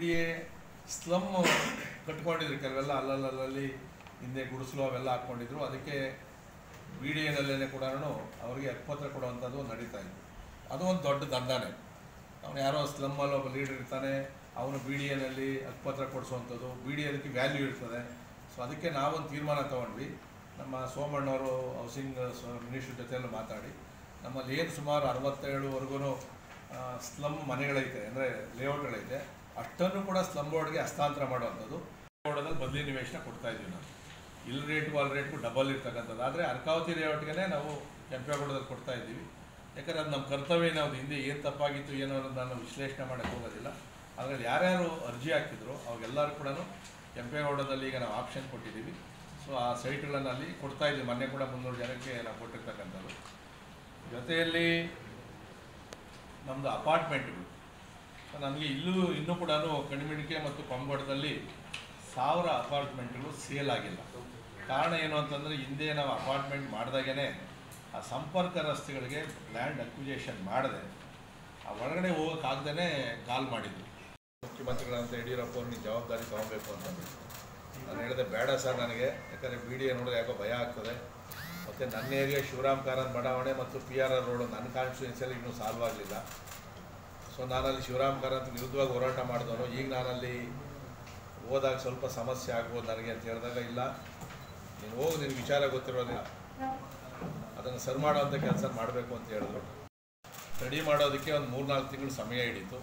D A slum ಕಟ್ಕೊಂಡಿದ್ರು ಕೆಲವೆಲ್ಲ ಅಲ್ಲಲ್ಲಲ್ಲಿ ಹಿಂದೆ ಗುಡಿಸಲು ಅವೆಲ್ಲ ಹಾಕ್ಕೊಂಡಿದ್ರು ಅದಕ್ಕೆ ಬಿ ಡಿ ಎನಲ್ಲೇ ಕೂಡ ಅವರಿಗೆ ಹಕ್ಕುಪತ್ರ ಕೊಡುವಂಥದ್ದು ನಡೀತಾ ಇತ್ತು ಅದು ಒಂದು ದೊಡ್ಡ ದಂಧನೆ ಅವನು ಯಾರೋ ಸ್ಲಮ್ಮಲ್ಲಿ ಒಬ್ಬ ಲೀಡರ್ ಇರ್ತಾನೆ ಅವನು ಬಿ ಡಿ ಎನಲ್ಲಿ ಹಕ್ಕುಪತ್ರ ಕೊಡಿಸುವಂಥದ್ದು ಬಿ ಡಿ ಅದಕ್ಕೆ ವ್ಯಾಲ್ಯೂ ಇರ್ತದೆ ಸೊ ಅದಕ್ಕೆ ನಾವೊಂದು ತೀರ್ಮಾನ ತೊಗೊಂಡ್ವಿ ನಮ್ಮ ಸೋಮಣ್ಣವರು ಹೌಸಿಂಗ್ ಮಿನಿಸ್ಟ್ರ್ ಜೊತೆಯಲ್ಲೂ ಮಾತಾಡಿ ನಮ್ಮಲ್ಲಿ ಏನು ಸುಮಾರು ಅರವತ್ತೇಳುವರೆಗೂ ಸ್ಲಮ್ ಮನೆಗಳೈತೆ ಅಂದರೆ ಲೇಔಟ್ಗಳೈತೆ ಅಷ್ಟನ್ನು ಕೂಡ ಸ್ಲಮ್ ಬೋರ್ಡ್ಗೆ ಹಸ್ತಾಂತರ ಮಾಡುವಂಥದ್ದು ಬೋರ್ಡಲ್ಲಿ ಬದಲಿ ನಿವೇಶನ ಕೊಡ್ತಾ ಇದ್ದೀವಿ ನಾವು ಇಲ್ಲಿ ರೇಟ್ಗೂ ಅಲ್ಲಿ ರೇಟ್ಗೂ ಡಬಲ್ ಇರ್ತಕ್ಕಂಥದ್ದು ಆದರೆ ಅರ್ಕಾವತಿ ಲೇಔಟ್ಗೆ ನಾವು ಕೆಂಪೇಗೌಡದಲ್ಲಿ ಕೊಡ್ತಾ ಇದ್ದೀವಿ ಯಾಕಂದರೆ ಅದು ನಮ್ಮ ಕರ್ತವ್ಯ ನಾವು ಹಿಂದೆ ಏನು ತಪ್ಪಾಗಿತ್ತು ಏನೋ ಅನ್ನೋದು ನಾನು ವಿಶ್ಲೇಷಣೆ ಮಾಡೋಕ್ಕೆ ಹೋಗೋದಿಲ್ಲ ಅದರಲ್ಲಿ ಯಾರ್ಯಾರು ಅರ್ಜಿ ಹಾಕಿದ್ರು ಅವಾಗೆಲ್ಲರೂ ಕೂಡ ಕೆಂಪೇಗೌಡದಲ್ಲಿ ಈಗ ನಾವು ಆಪ್ಷನ್ ಕೊಟ್ಟಿದ್ದೀವಿ ಸೊ ಆ ಸೈಟ್ಗಳನ್ನು ಅಲ್ಲಿ ಕೊಡ್ತಾ ಇದ್ದೀವಿ ಮೊನ್ನೆ ಕೂಡ ಮುನ್ನೂರು ಜನಕ್ಕೆ ನಾವು ಕೊಟ್ಟಿರ್ತಕ್ಕಂಥದ್ದು ಜೊತೆಯಲ್ಲಿ ನಮ್ಮದು ಅಪಾರ್ಟ್ಮೆಂಟ್ಗಳು ಸೊ ನಮಗೆ ಇಲ್ಲೂ ಇನ್ನೂ ಕೂಡ ಕಣಿಮಿಣಿಕೆ ಮತ್ತು ಪಂಗೋಡದಲ್ಲಿ ಸಾವಿರ ಅಪಾರ್ಟ್ಮೆಂಟ್ಗಳು ಸೇಲ್ ಆಗಿಲ್ಲ ಕಾರಣ ಏನು ಅಂತಂದರೆ ಹಿಂದೆ ನಾವು ಅಪಾರ್ಟ್ಮೆಂಟ್ ಮಾಡಿದಾಗೇ ಆ ಸಂಪರ್ಕ ರಸ್ತೆಗಳಿಗೆ ಲ್ಯಾಂಡ್ ಅಕ್ವಿಜೇಷನ್ ಮಾಡದೆ ಆ ಒಳಗಡೆ ಹೋಗೋಕ್ಕಾಗ್ದೇ ಕಾಲ್ ಮಾಡಿದ್ರು ಮುಖ್ಯಮಂತ್ರಿಗಳಂತ ಯಡಿಯೂರಪ್ಪ ಅವ್ರು ನೀವು ಜವಾಬ್ದಾರಿ ತಗೊಬೇಕು ಅಂತಂದು ನಾನು ಹೇಳಿದೆ ಬೇಡ ಸರ್ ನನಗೆ ಯಾಕಂದರೆ ಬಿ ಡಿ ಎ ನೋಡಿದ್ರೆ ಯಾಕೋ ಭಯ ಆಗ್ತದೆ ಮತ್ತು ನನ್ನ ಏರಿಯಾ ಶಿವರಾಮ್ ಕಾರಂತ್ ಬಡಾವಣೆ ಮತ್ತು ಪಿ ಆರ್ ಆರ್ ರೋಡು ನನ್ನ ಕಾನ್ಸ್ಟಿಟ್ಯೂನ್ಸಿಯಲ್ಲಿ ಇನ್ನೂ ಸಾಲ್ವ್ ಆಗಲಿಲ್ಲ ಸೊ ನಾನಲ್ಲಿ ಶಿವರಾಮ್ ಕಾರಂತ್ ವಿರುದ್ಧವಾಗಿ ಹೋರಾಟ ಮಾಡಿದವನು ಈಗ ನಾನಲ್ಲಿ ಹೋದಾಗ ಸ್ವಲ್ಪ ಸಮಸ್ಯೆ ಆಗ್ಬೋದು ನನಗೆ ಅಂತ ಹೇಳಿದಾಗ ಇಲ್ಲ ನೀನು ಹೋಗಿ ನಿನಗೆ ವಿಚಾರ ಗೊತ್ತಿರೋದಿಲ್ಲ ಅದನ್ನು ಸರಿ ಮಾಡುವಂಥ ಕೆಲಸ ಮಾಡಬೇಕು ಅಂತ ಹೇಳಿದ್ರು ಸ್ಟಡಿ ಮಾಡೋದಕ್ಕೆ ಒಂದು ಮೂರ್ನಾಲ್ಕು ತಿಂಗಳು ಸಮಯ ಹಿಡೀತು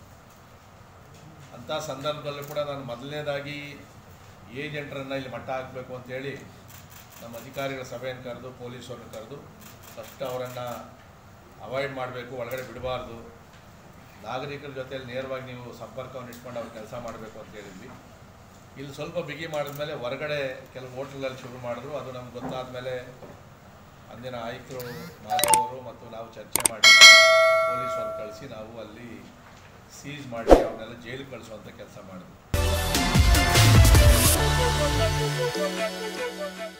ಅಂಥ ಸಂದರ್ಭದಲ್ಲೂ ಕೂಡ ನಾನು ಮೊದಲನೇದಾಗಿ ಏಜೆಂಟ್ರನ್ನು ಇಲ್ಲಿ ಮಟ್ಟ ಹಾಕಬೇಕು ಅಂತೇಳಿ ನಮ್ಮ ಅಧಿಕಾರಿಗಳ ಸಭೆಯನ್ನು ಕರೆದು ಪೊಲೀಸರನ್ನು ಕರೆದು ಫಸ್ಟ್ ಅವರನ್ನು ಅವಾಯ್ಡ್ ಮಾಡಬೇಕು ಒಳಗಡೆ ಬಿಡಬಾರ್ದು ನಾಗರಿಕರ ಜೊತೆಯಲ್ಲಿ ನೇರವಾಗಿ ನೀವು ಸಂಪರ್ಕವನ್ನು ಇಟ್ಕೊಂಡು ಅವ್ರು ಕೆಲಸ ಮಾಡಬೇಕು ಅಂತ ಹೇಳಿದ್ವಿ ಇಲ್ಲಿ ಸ್ವಲ್ಪ ಬಿಗಿ ಮಾಡಿದ್ಮೇಲೆ ಹೊರಗಡೆ ಕೆಲವು ಹೋಟ್ಲಲ್ಲಿ ಶುರು ಮಾಡಿದ್ರು ಅದು ನಮ್ಗೆ ಗೊತ್ತಾದ ಮೇಲೆ ಅಂದಿನ ಆಯುಕ್ತರು ಮಾಧವರು ಮತ್ತು ನಾವು ಚರ್ಚೆ ಮಾಡಿ ಪೊಲೀಸರು ಕಳಿಸಿ ನಾವು ಅಲ್ಲಿ ಸೀಸ್ ಮಾಡಿ ಅವನ್ನೆಲ್ಲ ಜೈಲಿಗೆ ಕಳಿಸುವಂಥ ಕೆಲಸ ಮಾಡಿದ್ವಿ